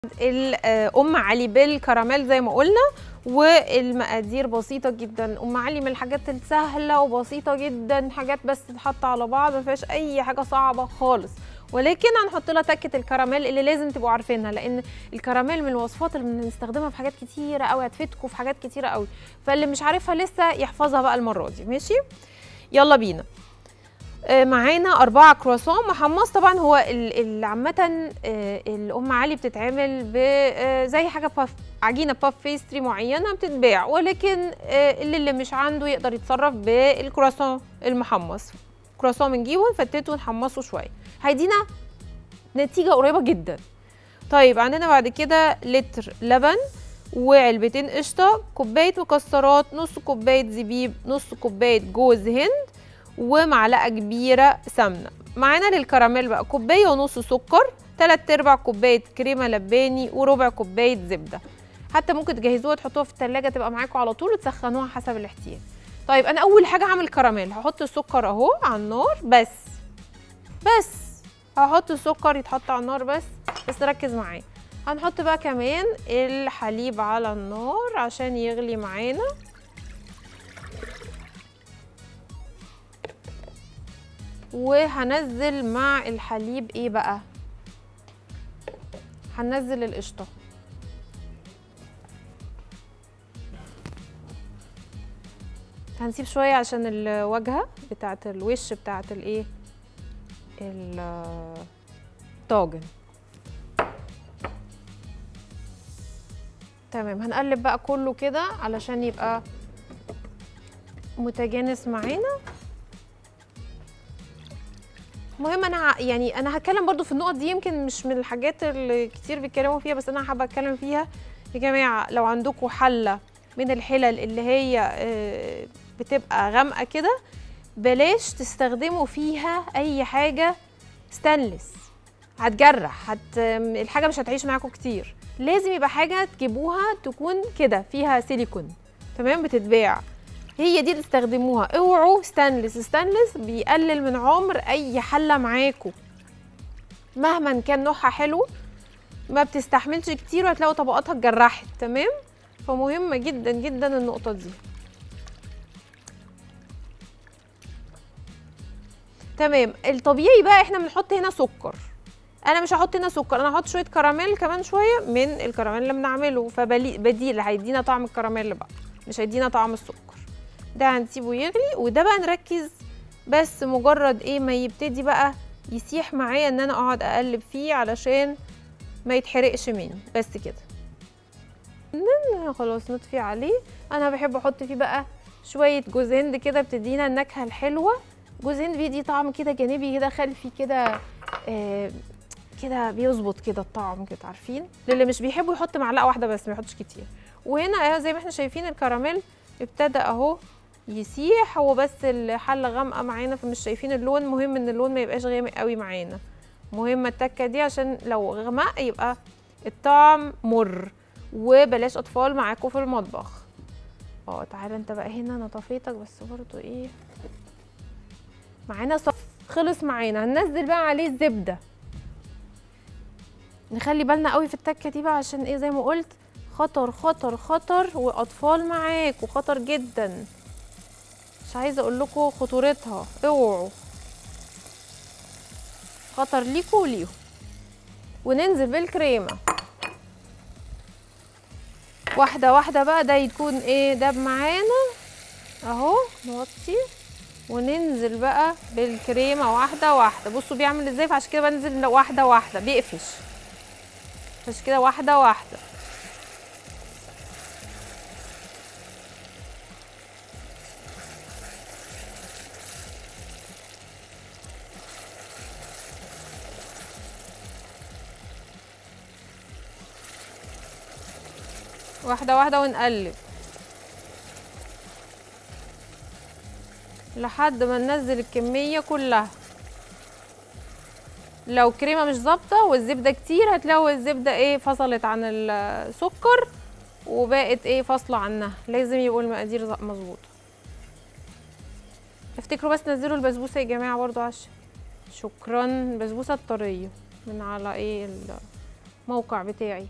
ام علي بالكراميل زي ما قلنا والمقادير بسيطه جدا ام علي من الحاجات السهله وبسيطه جدا حاجات بس تتحط على بعض ما فيهاش اي حاجه صعبه خالص ولكن هنحط لها تكه الكراميل اللي لازم تبقوا عارفينها لان الكراميل من الوصفات اللي بنستخدمها في حاجات كتيره قوي هتفيدكم في حاجات كتيره قوي فاللي مش عارفها لسه يحفظها بقى المره دي ماشي يلا بينا آه، معانا أربعة كرواسون محمص طبعا هو ال- ال- عامة آه، الأم علي بتتعمل ب آه، زي حاجة باف عجينة باف بيستري معينة بتتباع ولكن آه، اللي, اللي مش عنده يقدر يتصرف بالكرواسون المحمص كرواسون بنجيبه نفتته ونحمصه شوية هيدينا نتيجة قريبة جدا طيب عندنا بعد كده لتر لبن وعلبتين قشطة كوباية مكسرات نص كوباية زبيب نص كوباية جوز هند ومعلقه كبيره سمنه معانا للكراميل بقى كوبايه ونص سكر تلات ارباع كوبايه كريمه لباني وربع كوبايه زبده حتى ممكن تجهزوها تحطوها في التلاجة تبقى معاكم على طول وتسخنوها حسب الاحتياج طيب انا اول حاجه هعمل كراميل هحط السكر اهو على النار بس بس هحط السكر يتحط على النار بس بس ركز معايا هنحط بقى كمان الحليب على النار عشان يغلي معانا وهنزل مع الحليب ايه بقى هنزل القشطه هنسيب شويه عشان الواجهه بتاعه الوش بتاعه الايه الطاجن تمام هنقلب بقى كله كده علشان يبقى متجانس معانا المهم انا ع- يعني انا هتكلم برضو في النقط دي يمكن مش من الحاجات اللي كتير بيتكلموا فيها بس انا حابه اتكلم فيها يا جماعه لو عندكم حله من الحلل اللي هي آه، بتبقى غامقه كده بلاش تستخدموا فيها اي حاجه ستانلس هتجرح هت الحاجه مش هتعيش معاكم كتير لازم يبقى حاجه تجيبوها تكون كده فيها سيليكون تمام بتتباع هي دي اللي استخدموها اوعوا ستانلس ستانلس بيقلل من عمر اي حله معاكم مهما كان نوعها حلو ما بتستحملش كتير وهتلاقوا طبقاتها اتجرحت تمام فمهمه جدا جدا النقطه دي تمام الطبيعي بقى احنا بنحط هنا سكر انا مش هحط هنا سكر انا هحط شويه كراميل كمان شويه من الكراميل اللي بنعمله فبديل هيدينا طعم الكراميل بقى مش هيدينا طعم السكر ده هنسيبه يغلي وده بقى نركز بس مجرد ايه ما يبتدي بقى يسيح معايا ان انا اقعد اقلب فيه علشان ما يتحرقش مني بس كده نن- خلاص نطفي عليه انا بحب احط فيه بقى شويه جوز هند كده بتدينا النكهه الحلوه جوز هند بيدي طعم كده جانبي كده خلفي كده آه كده بيظبط كده الطعم كده عارفين للي مش بيحبوا يحط معلقه واحده بس ما يحطش كتير وهنا اهو زي ما احنا شايفين الكراميل ابتدى اهو يسيح هو بس الحله غامقه معانا فمش شايفين اللون مهم ان اللون ما يبقاش غامق قوي معانا مهمه التكه دي عشان لو غمق يبقى الطعم مر وبلاش اطفال معاكم في المطبخ اه تعالى انت بقى هنا انا طفيتك بس برضو ايه معانا صف خلص معانا هننزل بقى عليه الزبده نخلي بالنا قوي في التكه دي بقى عشان ايه زي ما قلت خطر خطر خطر واطفال معاك وخطر جدا مش عايزه اقول لكم خطورتها اوعوا خطر ليكوا وليهم وننزل بالكريمه واحده واحده بقى ده يكون ايه داب معانا اهو نوطي وننزل بقى بالكريمه واحده واحده بصوا بيعمل ازاي فعشان كده بنزل واحده واحده بيقفش عشان كده واحده واحده واحدة واحدة ونقلب لحد ما ننزل الكمية كلها لو كريمة مش ظابطة والزبدة كتير هتلاقوا الزبدة ايه فصلت عن السكر وبقت ايه فاصلة عنها لازم يبقوا المقادير ز- مظبوطة افتكروا بس نزلوا البسبوسة يا جماعة برضو عشان شكرا البسبوسة الطرية من على ايه ال- الموقع بتاعي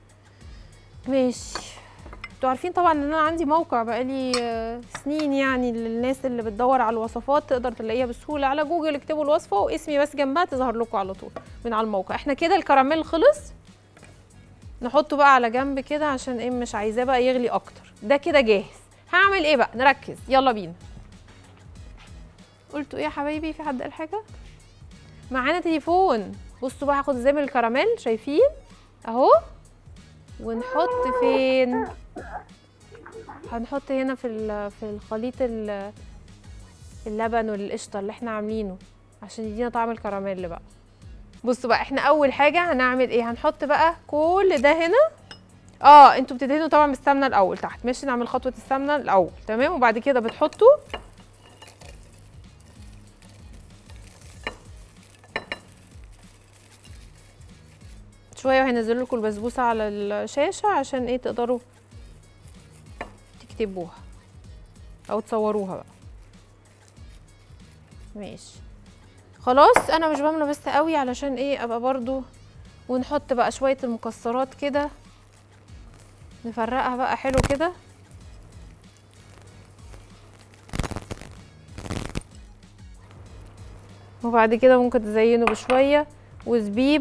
ماشي انتوا عارفين طبعا ان انا عندي موقع بقالي آه، سنين يعني للناس اللي بتدور على الوصفات تقدر تلاقيها بسهوله على جوجل اكتبوا الوصفه واسمي بس جنبها تظهر لكم على طول من على الموقع احنا كده الكراميل خلص نحطه بقى على جنب كده عشان ايه مش عايزاه بقى يغلي اكتر ده كده جاهز هعمل ايه بقى نركز يلا بينا قلتوا ايه يا حبايبي في حد قال حاجه معانا تليفون بصوا بقى هاخد ازاي من الكراميل شايفين اهو ونحط فين هنحط هنا في ال- في الخليط ال- اللبن والقشطه اللي احنا عاملينه عشان يدينا طعم الكراميل بقى بصوا بقى احنا اول حاجه هنعمل ايه هنحط بقى كل ده هنا اه انتوا بتدهنوا طبعا بالسمنه الاول تحت ماشي نعمل خطوه السمنه الاول تمام وبعد كده بتحطوا شويه وهينزل لكم البسبوسه على الشاشه عشان ايه تقدروا تكتبوها او تصوروها بقى ماشي خلاص انا مش بملى بس قوي علشان ايه ابقى برضو ونحط بقى شويه المكسرات كده نفرقها بقى حلو كده وبعد كده ممكن تزينه بشويه وزبيب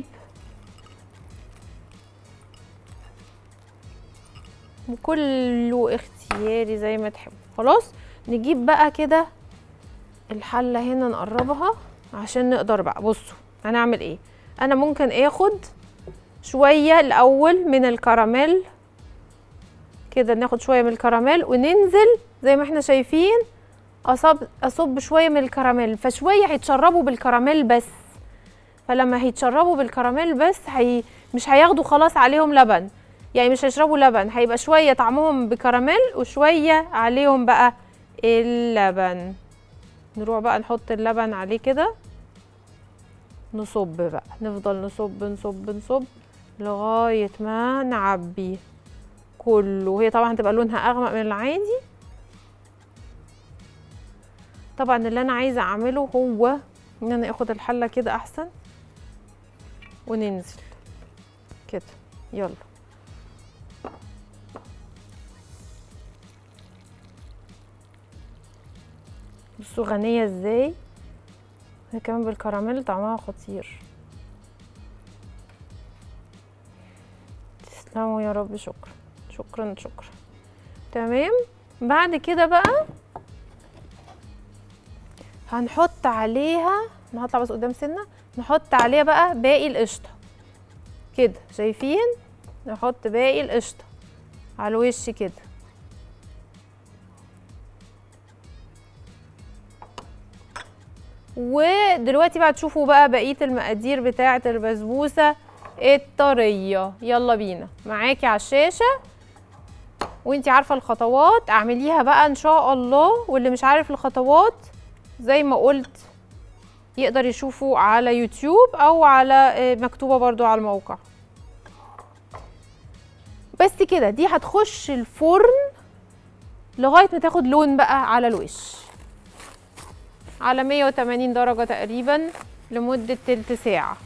وكله اختياري زي ما تحبوا خلاص نجيب بقى كده الحله هنا نقربها عشان نقدر بقى بصوا هنعمل ايه انا ممكن اخد شويه الاول من الكراميل كده ناخد شويه من الكراميل وننزل زي ما احنا شايفين اصب اصب شويه من الكراميل فشويه هيتشربوا بالكراميل بس فلما هيتشربوا بالكراميل بس هي مش هياخدوا خلاص عليهم لبن يعني مش هيشربوا لبن هيبقى شويه طعمهم بكراميل وشويه عليهم بقى اللبن نروح بقى نحط اللبن عليه كده نصب بقى نفضل نصب نصب نصب لغايه ما نعبي كله هي طبعا هتبقى لونها اغمق من العادي طبعا اللي انا عايزه اعمله هو ان انا اخد الحله كده احسن وننزل كده يلا بصوا غنية ازاي هي كمان بالكراميل طعمها خطير تسلموا يا رب شكرا شكرا شكرا تمام بعد كده بقى هنحط عليها انا هطلع بس قدام سنه نحط عليها بقى باقي القشطه كده شايفين نحط باقي القشطه على الوش كده ودلوقتي بقى تشوفوا بقى بقيه المقادير بتاعه البسبوسه الطريه يلا بينا معاكي على الشاشه وانتي عارفه الخطوات اعمليها بقى ان شاء الله واللي مش عارف الخطوات زي ما قلت يقدر يشوفه على يوتيوب او على آه، مكتوبه برضو على الموقع بس كده دي هتخش الفرن لغايه ما تاخد لون بقى على الوش على 180 درجه تقريبا لمده تلت ساعه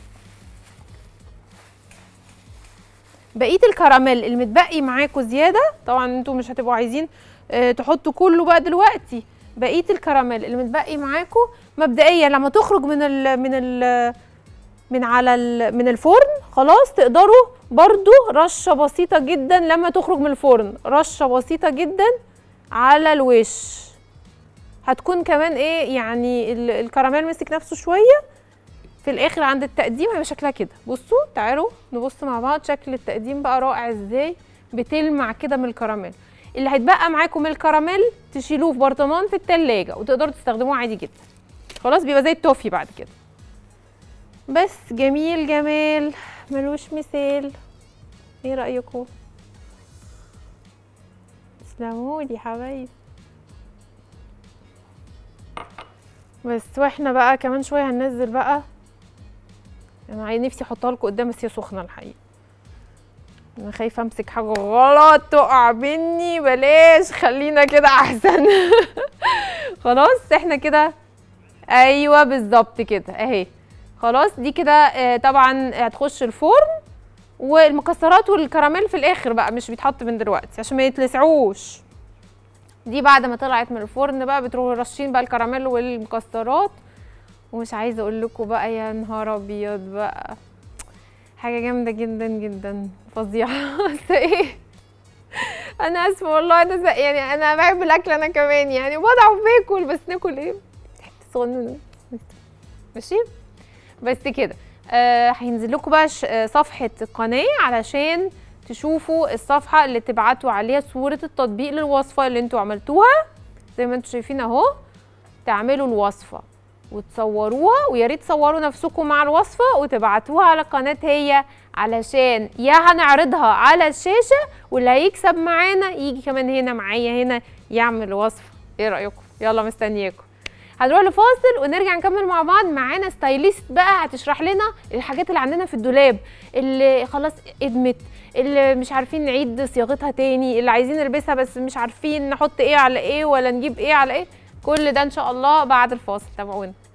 بقيه الكراميل المتبقي معاكم زياده طبعا انتوا مش هتبقوا عايزين آه، تحطوا كله بقى دلوقتي بقيه الكراميل اللي متبقي معاكم مبدئيا لما تخرج من ال من ال من على ال من الفرن خلاص تقدروا برضو رشه بسيطه جدا لما تخرج من الفرن رشه بسيطه جدا على الوش هتكون كمان ايه يعني ال- الكراميل مسك نفسه شويه في الاخر عند التقديم هيبقى شكلها كده بصوا تعالوا نبص مع بعض شكل التقديم بقى رائع ازاي بتلمع كده من الكراميل اللي هيتبقى معاكم من الكراميل تشيلوه في برطمان في التلاجة وتقدروا تستخدموه عادي جدا خلاص بيبقى زي التوفي بعد كده بس جميل جمال ملوش مثال ايه رأيكم تسلمولي حبايبي بس واحنا بقى كمان شويه هننزل بقى انا عايز نفسي احطها لكم قدام بس هي سخنه الحقيقه انا خايفه امسك حاجه غلط تقع مني بلاش خلينا كده احسن خلاص احنا كده ايوه بالظبط كده اهي خلاص دي كده آه، طبعا هتخش الفرن والمكسرات والكراميل في الاخر بقى مش بيتحط من دلوقتي عشان ما يتلسعوش دي بعد ما طلعت من الفرن بقى بتروحوا رشين بقى الكراميل والمكسرات ومش عايزه اقول لكم بقى يا نهار ابيض بقى حاجه جامده جدا جدا فظيعه بس ايه انا اسفه والله انا زق يعني انا بحب الاكل انا كمان يعني بضعف باكل بس ناكل ايه حته صغنونه ماشي بس كده آه هينزل لكم بقى ش- آه، صفحه القناه علشان تشوفوا الصفحه اللي تبعتوا عليها صوره التطبيق للوصفه اللي انتوا عملتوها زي ما انتوا شايفين اهو تعملوا الوصفه وتصوروها ويا ريت تصوروا نفسكم مع الوصفه وتبعتوها على قناه هي علشان يا هنعرضها على الشاشه واللي هيكسب معانا يجي كمان هنا معايا هنا يعمل وصفه ايه رايكم يلا مستنياكم هنروح لفاصل ونرجع نكمل مع بعض معانا ستايليست بقى هتشرح لنا الحاجات اللي عندنا في الدولاب اللي خلاص ادمت اللي مش عارفين نعيد صياغتها تاني اللي عايزين نلبسها بس مش عارفين نحط ايه على ايه ولا نجيب ايه على ايه كل ده ان شاء الله بعد الفاصل تابعونا